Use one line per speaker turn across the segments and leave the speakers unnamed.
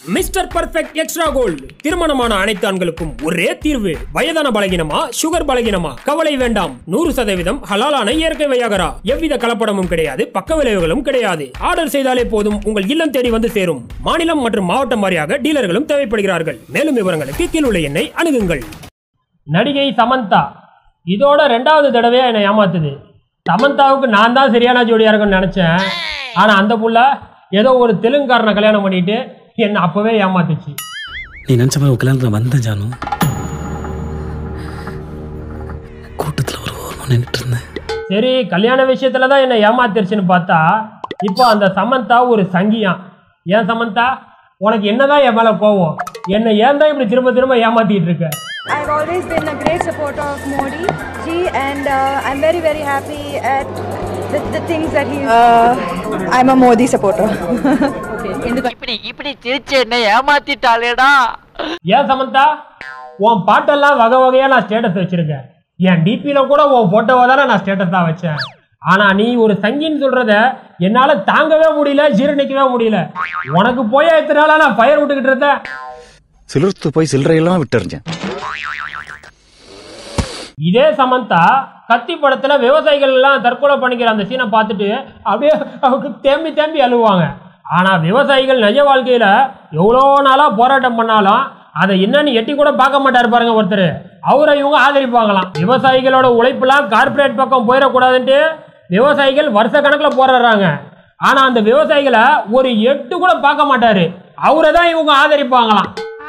Mister perfect extra gold திருமணமான அனைத்து ஆண்களுக்கும் ஒரே தீர்வு வயதான பலகினமா சுகர் பலகினமா கவலை வேண்டாம் நூறு சதவீதம் ஹலாலான இயற்கை வையாகரா எவ்வித கலப்படமும் கிடையாது பக்க விளைவுகளும் கிடையாது ஆர்டர் செய்தாலே போதும் உங்கள் இல்லம் தேடி வந்து சேரும் மாநிலம் மற்றும் மாவட்டம் வாரியாக டீலர்களும் தேவைப்படுகிறார்கள் மேலும் விவரங்களுக்கு கீழுள்ள எண்ணை அணுகுங்கள் நடிகை சமந்தா இதோட ரெண்டாவது தடவையா என்னை ஏமாத்துது சமந்தாவுக்கு நான் தான் சரியான ஜோடியா இருக்கும்னு நினைச்சேன் ஆனா அந்த புள்ள ஏதோ ஒரு தெலுங்குக்காரனை கல்யாணம் பண்ணிட்டு என்னை அப்பவே ஏமாத்துச்சு
நீ நினச்ச மாதிரி ஒரு கல்யாணத்தில் வந்தேன் ஜானு கூட்டத்தில் ஒரு ஓரமாக நின்றுட்டு இருந்தேன்
சரி கல்யாண விஷயத்துல தான் என்னை ஏமாத்திருச்சுன்னு பார்த்தா இப்போ அந்த சமந்தா ஒரு சங்கியான் ஏன் சமந்தா உனக்கு என்னதான் என் மேல கோவம் என்னை ஏன் தான் இப்படி திரும்ப திரும்ப ஏமாத்திட்டு இருக்க
I've always been a great supporter of Modi ji, and uh, I'm very, very happy at the, the things that he's. Uh, I'm a Modi supporter.
இப்படி இப்படி சிரிச்சு என்ன ஏமாத்திட்டாளேடா
ஏன் சமந்தா உன் பாட்டெல்லாம் வகை வகையா நான் ஸ்டேட்டஸ் வச்சிருக்கேன் என் டிபியில கூட உன் போட்டோவை தானே நான் ஸ்டேட்டஸ் தான் வச்சேன் ஆனா நீ ஒரு சங்கின்னு சொல்றத என்னால தாங்கவே முடியல ஜீரணிக்கவே முடியல உனக்கு போய் எத்தனை நாளா நான் ஃபயர் விட்டுக்கிட்டு இருந்தேன்
சிலிர்த்து போய் சில்லறையெல்லாம் விட்டுறிஞ்சேன்
இதே சமந்தா கத்தி படத்துல விவசாயிகள் எல்லாம் தற்கொலை பண்ணிக்கிற அந்த சீனை பார்த்துட்டு அப்படியே அவருக்கு தேம்பி தேம்பி அழுவாங்க ஆனா விவசாயிகள் நிஜ வாழ்க்கையில எவ்வளோ நாளா போராட்டம் பண்ணாலும் அதை என்னன்னு எட்டி கூட பார்க்க மாட்டாரு பாருங்க ஒருத்தர் அவரை இவங்க ஆதரிப்பாங்களாம் விவசாயிகளோட உழைப்புலாம் கார்ப்பரேட் பக்கம் போயிடக்கூடாதுன்ட்டு விவசாயிகள் வருஷ கணக்கில் போராடுறாங்க ஆனா அந்த விவசாயிகளை ஒரு எட்டு கூட பார்க்க மாட்டாரு அவரை தான் இவங்க ஆதரிப்பாங்களாம்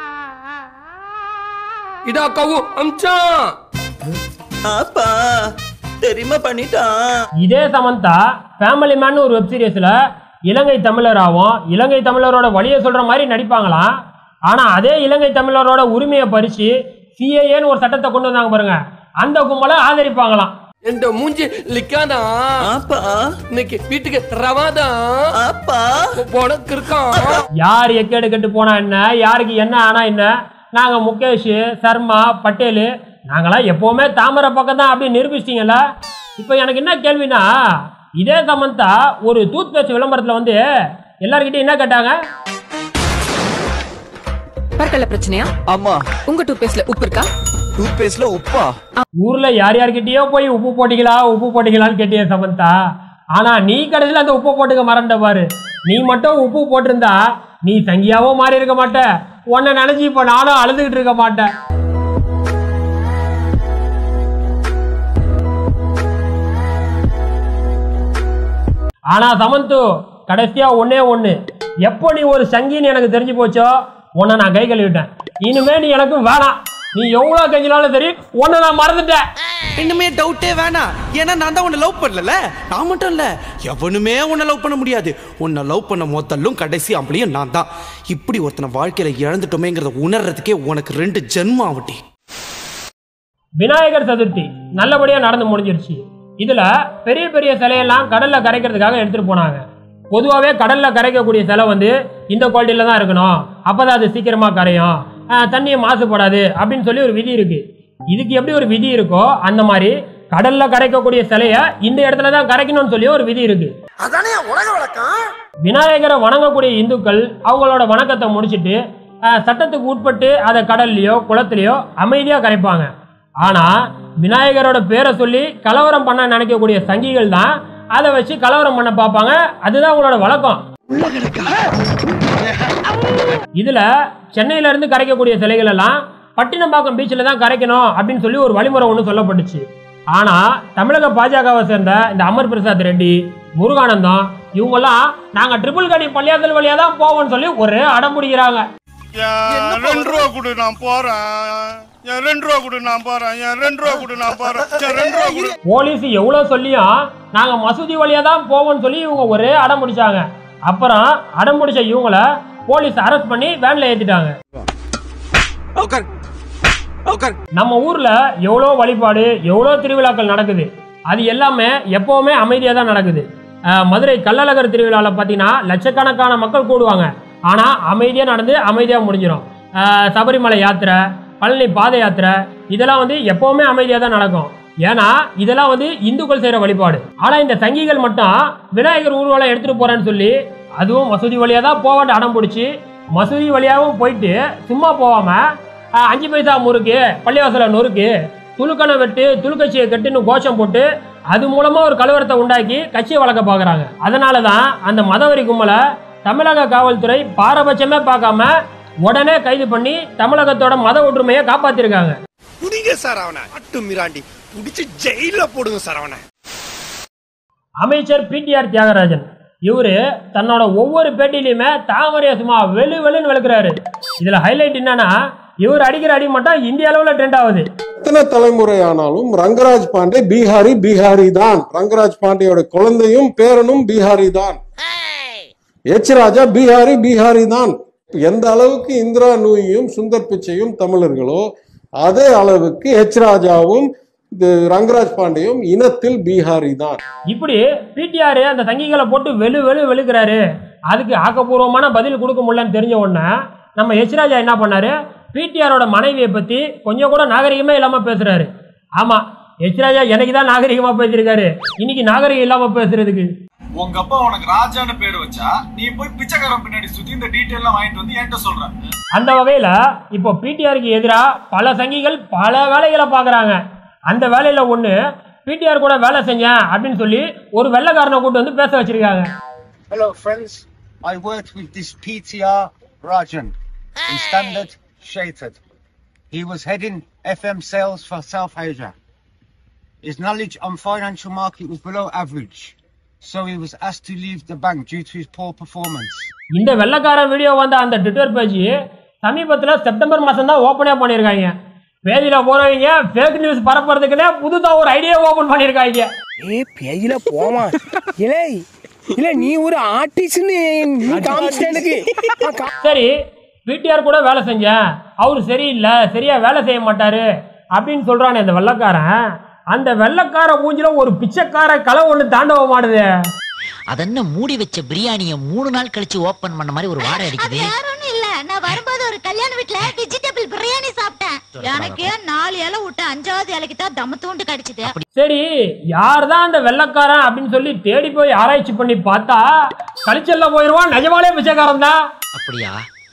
இதா கவு அம்சான்
அப்பா தெரியுமா பண்ணிட்டான்
இதே சமந்தா ஃபேமிலி மேன் ஒரு வெப் சீரிஸ்ல இலங்கை தமிழராகவும் இலங்கை தமிழரோட வழியை சொல்ற மாதிரி நடிப்பாங்களாம் ஆனா அதே இலங்கை தமிழரோட உரிமையை பறிச்சு சிஏஏன்னு ஒரு சட்டத்தை கொண்டு வந்தாங்க பாருங்க அந்த கும்பலை ஆதரிப்பாங்களாம்
என்ற மூஞ்சி லிக்காதா
அப்பா
இன்னைக்கு வீட்டுக்கு ரவாதான்
அப்பா
உனக்கு இருக்கான்
யார் எக்கேடு கெட்டு போனா என்ன யாருக்கு என்ன ஆனா என்ன நாங்க முகேஷ் சர்மா பட்டேல் நாங்களாம் எப்பவுமே தாமரை பக்கம் தான் அப்படி நிரூபிச்சிட்டீங்கல்ல இப்போ எனக்கு என்ன கேள்வினா இதே சமந்தா ஒரு டூத் பேஸ்ட் விளம்பரத்தில் வந்து எல்லார்கிட்டயும் என்ன கேட்டாங்க
பற்கள பிரச்சனையா
ஆமா
உங்க டூ பேஸ்ட்ல உப்பு இருக்கா
டூத் பேஸ்ட்ல உப்பா
ஊர்ல யார் யார்கிட்டயோ போய் உப்பு போட்டிங்களா உப்பு போட்டிங்களான்னு கேட்டிய சமந்தா ஆனா நீ கடைசியில் அந்த உப்பு போட்டுக்க மறந்த பாரு நீ மட்டும் உப்பு போட்டிருந்தா நீ சங்கியாவும் மாறி இருக்க மாட்ட உன்னை நினைச்சு இப்ப நானும் அழுதுகிட்டு இருக்க மாட்டேன் ஆனா சமந்து கடைசியா ஒண்ணே ஒண்ணு எப்போ நீ ஒரு சங்கின்னு எனக்கு தெரிஞ்சு போச்சோ உன்னை நான் கை கழுவிட்டேன் இனிமே நீ எனக்கு வேணாம் நீ எவ்வளவு கெஞ்சினாலும் சரி உன்னை நான் மறந்துட்டேன்
இன்னுமே டவுட்டே வேணாம் ஏன்னா நான் தான் உன்னை லவ் பண்ணல நான் மட்டும் இல்ல எவனுமே உன்னை லவ் பண்ண முடியாது உன்னை லவ் பண்ண மொத்தலும் கடைசி அப்படியும் நான் தான் இப்படி ஒருத்தனை வாழ்க்கையில இழந்துட்டோமேங்கிறத உணர்றதுக்கே உனக்கு ரெண்டு ஜென்மம் ஆகட்டி
விநாயகர் சதுர்த்தி நல்லபடியா நடந்து முடிஞ்சிருச்சு இதுல பெரிய பெரிய சிலையெல்லாம் கடல்ல கரைக்கிறதுக்காக எடுத்துட்டு போனாங்க பொதுவாகவே கடல்ல கரைக்கக்கூடிய சிலை வந்து இந்த குவாலிட்டியில தான் இருக்கணும் அப்பதான் அது சீக்கிரமா கரையும் ஆஹ் தண்ணியை மாசுபடாது அப்படின்னு சொல்லி ஒரு விதி இருக்கு இதுக்கு எப்படி ஒரு விதி இருக்கோ அந்த மாதிரி கடல்ல கரைக்கக்கூடிய சிலைய இந்த இடத்துல தான் கரைக்கணும்னு சொல்லி ஒரு விதி இருக்கு விநாயகரை வணங்கக்கூடிய இந்துக்கள் அவங்களோட வணக்கத்தை முடிச்சிட்டு ஆஹ், சட்டத்துக்கு உட்பட்டு அதை கடல்லையோ குளத்துலையோ அமைதியா கரைப்பாங்க ஆனா விநாயகரோட பேரை சொல்லி கலவரம் பண்ண நினைக்கக்கூடிய சங்கிகள் தான் அதை வச்சு கலவரம் பண்ண பார்ப்பாங்க அதுதான் அவங்களோட வழக்கம் இதுல சென்னையில இருந்து கரைக்கக்கூடிய சிலைகள் எல்லாம் பட்டினப்பாக்கம் பீச்சில் தான் கரைக்கணும் அப்படின்னு சொல்லி ஒரு வழிமுறை ஒன்று சொல்லப்பட்டுச்சு ஆனா தமிழக பாஜகவை சேர்ந்த இந்த அமர் பிரசாத் ரெட்டி முருகானந்தம் இவங்கெல்லாம் நாங்க ட்ரிபிள் கடி பள்ளியாதல் வழியா தான் போவோம்னு சொல்லி ஒரே அடம் பிடிக்கிறாங்க
என் ரெண்டு ரூபா கொடு நான் போறேன் என் ரெண்டு ரூபா கொடு நான் போறேன் என் ரெண்டு ரூபா கொடு நான் போறேன் என் ரெண்டு ரூபா கொடு
போலீஸ் எவ்வளவு சொல்லியும் நாங்க மசூதி வழியா தான் போவோம்னு சொல்லி இவங்க ஒரே அடம் பிடிச்சாங்க அப்புறம் அடம் பிடிச்ச இவங்கள போலீஸ் அரெஸ்ட் பண்ணி வேன்ல ஏத்திட்டாங்க
உட்கார் உட்கார்
நம்ம ஊர்ல எவ்வளோ வழிபாடு எவ்வளோ திருவிழாக்கள் நடக்குது அது எல்லாமே எப்பவுமே அமைதியாக தான் நடக்குது அஹ், மதுரை கள்ளழகர் திருவிழாவில் பார்த்தீங்கன்னா லட்சக்கணக்கான மக்கள் கூடுவாங்க ஆனால் அமைதியாக நடந்து அமைதியாக முடிஞ்சிடும் அஹ், சபரிமலை யாத்திரை பழனி பாத யாத்திரை இதெல்லாம் வந்து எப்பவுமே அமைதியாக தான் நடக்கும் ஏன்னா இதெல்லாம் வந்து இந்துக்கள் செய்கிற வழிபாடு ஆனால் இந்த சங்கிகள் மட்டும் விநாயகர் ஊர்வலம் எடுத்துகிட்டு போகிறேன்னு சொல்லி அதுவும் மசூதி வழியாக தான் போவான்னு அடம் பிடிச்சி மசூதி வழியாகவும் போயிட்டு சும்மா போகாம அஹ், அஞ்சு பைசா முறுக்கு பள்ளிவாசல நொறுக்கு துலுக்கணை வெட்டு துலுக்கட்சியை கட்டுன்னு கோஷம் போட்டு அது மூலமா ஒரு கலவரத்தை உண்டாக்கி கட்சியை வளர்க்க பார்க்குறாங்க அதனால தான் அந்த மதவெறி கும்பலை தமிழக காவல்துறை பாரபட்சமே பார்க்காம உடனே கைது பண்ணி தமிழகத்தோட மத ஒற்றுமையை காப்பாத்திருக்காங்க
குடிங்க சார் அவனை அட்டு மிராண்டி குடிச்சு ஜெயில போடுங்க சார் அவனை
அமைச்சர் பிடிஆர் தியாகராஜன் இவரு தன்னோட ஒவ்வொரு பேட்டிலையுமே தாமரையை சும்மா வெளு வெளுன்னு விளக்குறாரு இதுல ஹைலைட் என்னன்னா இவர் அடிக்கிற அடி மட்டும் இந்திய அளவுல ட்ரெண்ட் ஆகுது
எத்தனை தலைமுறை ஆனாலும் ரங்கராஜ் பாண்டே பீகாரி பீகாரி தான் ரங்கராஜ் பாண்டேயோட குழந்தையும் பேரனும் பீகாரி தான் எச் ராஜா பீகாரி பீகாரி தான் எந்த அளவுக்கு இந்திரா நூயும் சுந்தர் பிச்சையும் தமிழர்களோ அதே அளவுக்கு எச் ராஜாவும் இது ரங்கராஜ் பாண்டேயும் இனத்தில் பீகாரி தான்
இப்படி பிடிஆர் அந்த சங்கிகளை போட்டு வெளு வெளு வெளுக்கிறாரு அதுக்கு ஆக்கப்பூர்வமான பதில் கொடுக்க முடியலன்னு தெரிஞ்ச உடனே நம்ம யஷ்ராஜா என்ன பண்ணாரு பிடிஆரோட மனைவியை பத்தி கொஞ்சம் கூட நாகரிகமே இல்லாம பேசுறாரு ஆமா யஷ்ராஜா எனக்கு தான் நாகரிகமா பேசியிருக்காரு இன்னைக்கு நாகரிகம் இல்லாம பேசுறதுக்கு
உங்க அப்பா உனக்கு ராஜான்னு பேர் வச்சா நீ போய் பிச்சைக்காரன் பின்னாடி சுத்தி இந்த டீட்டெயில் வாங்கிட்டு வந்து என்கிட்ட சொல்ற
அந்த வகையில இப்போ பிடிஆருக்கு எதிராக பல சங்கிகள் பல வேலைகளை பார்க்குறாங்க அந்த வேலையில ஒன்று பிடிஆர் கூட வேலை செஞ்சேன் அப்படின்னு சொல்லி ஒரு வெள்ளைக்காரனை கூட்டு வந்து பேச வச்சிருக்காங்க
Hello, friends. I worked with this PTR Rajan in Standard Shaded. He was heading FM sales for South Asia. His knowledge on financial market was below average, so he was asked to leave the bank due to his poor performance.
இந்த வெள்ளைக்காரன் video வந்த அந்த Twitter page சமீபத்தில் September மாதம் தான் ஓப்பனே பண்ணியிருக்காங்க பேஜில் போறவங்க ஃபேக் நியூஸ் பரப்புறதுக்குன்னே புதுசாக ஒரு ஐடியா ஓப்பன் பண்ணியிருக்காங்க
ஏ பேஜில போமா இல்லை இல்ல நீ ஒரு ஆர்டிஸ்ட்னு நீ காமிச்சிட்ட எனக்கு நான் கா-
சரி பிடிஆர் கூட வேலை செஞ்சேன் அவர் சரியில்லை சரியா வேலை செய்ய மாட்டாரு அப்படின்னு சொல்றானே இந்த வெள்ளைக்காரன் அந்த வெள்ளைக்கார மூஞ்சில ஒரு பிச்சைக்கார கலை ஒன்று தாண்டவ மாடுது
அதென்ன மூடி வச்ச பிரியாணிய மூணு நாள் கழிச்சு ஓபன் பண்ண மாதிரி ஒரு வாடை அடிக்குது
ஒண்ணும் இல்ல நான் வரும்போது ஒரு கல்யாண வீட்ல வெஜிடபிள் பிரியாணி சாப்பிட்டேன் எனக்கு நாலு இலை விட்டு அஞ்சாவது இலைக்கு தான் தம்ம தூண்டு கடிச்சது
சரி யார் தான் அந்த வெள்ளைக்காரன் அப்படின்னு சொல்லி தேடி போய் ஆராய்ச்சி பண்ணி பார்த்தா கழிச்சல்ல போயிடுவான் நிஜமாலே பிச்சைக்காரன் தான்
அப்படியா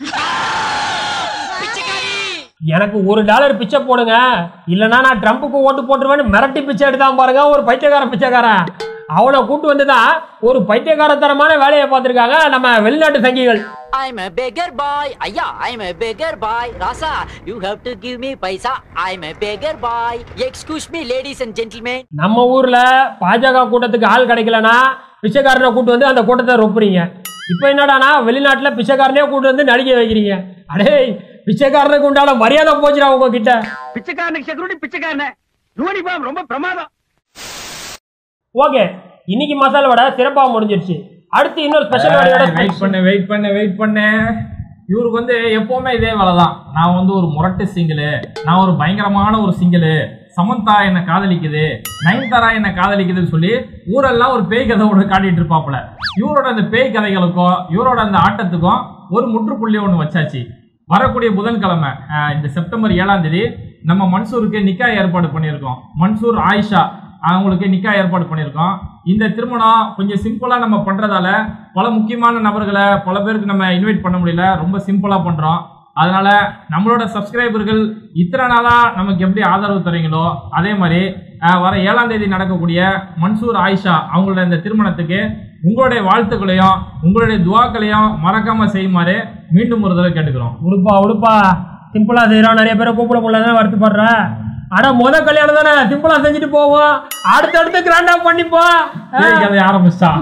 எனக்கு ஒரு டாலர் பிச்சை போடுங்க இல்லைன்னா நான் ட்ரம்ப்புக்கு ஓட்டு போட்டுருவேன்னு மிரட்டி பிச்சை எடுத்தான் பாருங்க ஒரு பைத்தியக்காரன் பிச்சைக்காரன் அவனை கூட்டு வந்து தான் ஒரு பைத்தியக்காரத்தனமான வேலையை பார்த்துருக்காங்க நம்ம வெளிநாட்டு சங்கிகள்
I'm a beggar boy. ஐயா I'm a beggar boy. Rasa you have to give me paisa I'm a beggar boy. Excuse me ladies and gentlemen.
நம்ம ஊர்ல பாஜக கூட்டத்துக்கு ஆள் கிடைக்கலனா பிச்சைக்காரனை கூட்டு வந்து அந்த கூட்டத்தை ரொப்புறீங்க இப்போ என்னடானா வெளிநாட்டுல பிச்சைக்காரனே கூட்டு வந்து நடிக்க வைக்கிறீங்க அடே பிச்சைக்காரனுக்கு உண்டான மரியாதை போச்சுடா உங்க கிட்ட
பிச்சைக்காரனுக்கு செக்யூரிட்டி பிச்சைக்காரனே யூனிஃபார்ம் ரொம்ப பிரமாதம்
ஓகே இன்னைக்கு மசாலா வடை சிறப்பா முடிஞ்சிருச்சு அடுத்து இன்னொரு ஸ்பெஷல் வடையோட
வெயிட் பண்ண வெயிட் பண்ண வெயிட் பண்ண இவருக்கு வந்து எப்பவுமே இதே வேலை தான் நான் வந்து ஒரு முரட்டு சிங்கிளு நான் ஒரு பயங்கரமான ஒரு சிங்கிளு சமந்தா என்னை காதலிக்குது நயன்தாரா என்னை காதலிக்குதுன்னு சொல்லி ஊரெல்லாம் ஒரு பேய் கதை ஒன்று காட்டிட்டு இருப்பாப்புல இவரோட அந்த பேய் கதைகளுக்கும் இவரோட அந்த ஆட்டத்துக்கும் ஒரு முற்றுப்புள்ளி ஒன்று வச்சாச்சு வரக்கூடிய புதன்கிழமை அஹ், இந்த செப்டம்பர் ஏழாம் தேதி நம்ம மன்சூருக்கு நிக்கா ஏற்பாடு பண்ணியிருக்கோம் மன்சூர் ஆயிஷா அவங்களுக்கு நிக்கா ஏற்பாடு பண்ணியிருக்கோம் இந்த திருமணம் கொஞ்சம் சிம்பிளாக நம்ம பண்ணுறதால பல முக்கியமான நபர்களை பல பேருக்கு நம்ம இன்வைட் பண்ண முடியல ரொம்ப சிம்பிளாக பண்ணுறோம் அதனால நம்மளோட சப்ஸ்கிரைபர்கள் இத்தனை நாளாக நமக்கு எப்படி ஆதரவு தரீங்களோ அதே மாதிரி அஹ், வர ஏழாம் தேதி நடக்கக்கூடிய மன்சூர் ஆயிஷா அவங்களோட இந்த திருமணத்துக்கு உங்களுடைய வாழ்த்துக்களையும் உங்களுடைய துவாக்களையும் மறக்காம செய்யுமாறு மீண்டும் ஒரு தடவை கேட்டுக்கிறோம்
உடுப்பா உடுப்பா சிம்பிளா செய்யறோம் நிறைய பேரை கூப்பிட முடியல வருத்தப்படுற ஆனா முத கல்யாணம் தானே சிம்பிளா செஞ்சுட்டு போவோம் அடுத்தடுத்து கிராண்டா பண்ணிப்போம்
பேய் கதை ஆரம்பிச்சா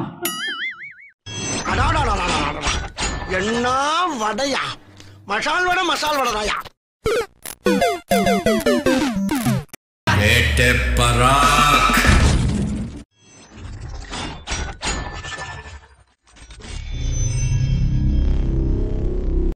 என்ன வடையா மசால் வடை மசால் வடைதாயா
பராக்